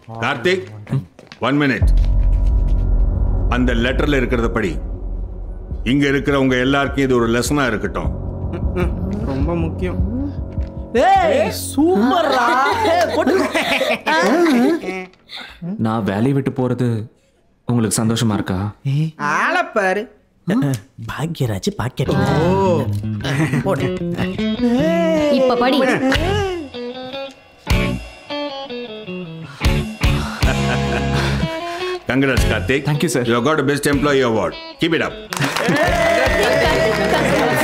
Karthik one minute அந்த லெட்டர்ல இருக்கிறத படி இங்க இருக்கிறவங்க எல்லாருக்கும் இது ஒரு லெசனா இருக்கட்டும் ரொம்ப முக்கியம் ஏய் சூப்பர்ரா ஏய், போட்டு நான் வேலையை விட்டு போறது உங்களுக்கு சந்தோஷமா இருக்கா ஆளப்பாரு பாக்யராஜ் பாக்கெட் போடு இப்ப படி Gangaraj Karthik Thank you, sir. You got best employee award keep it up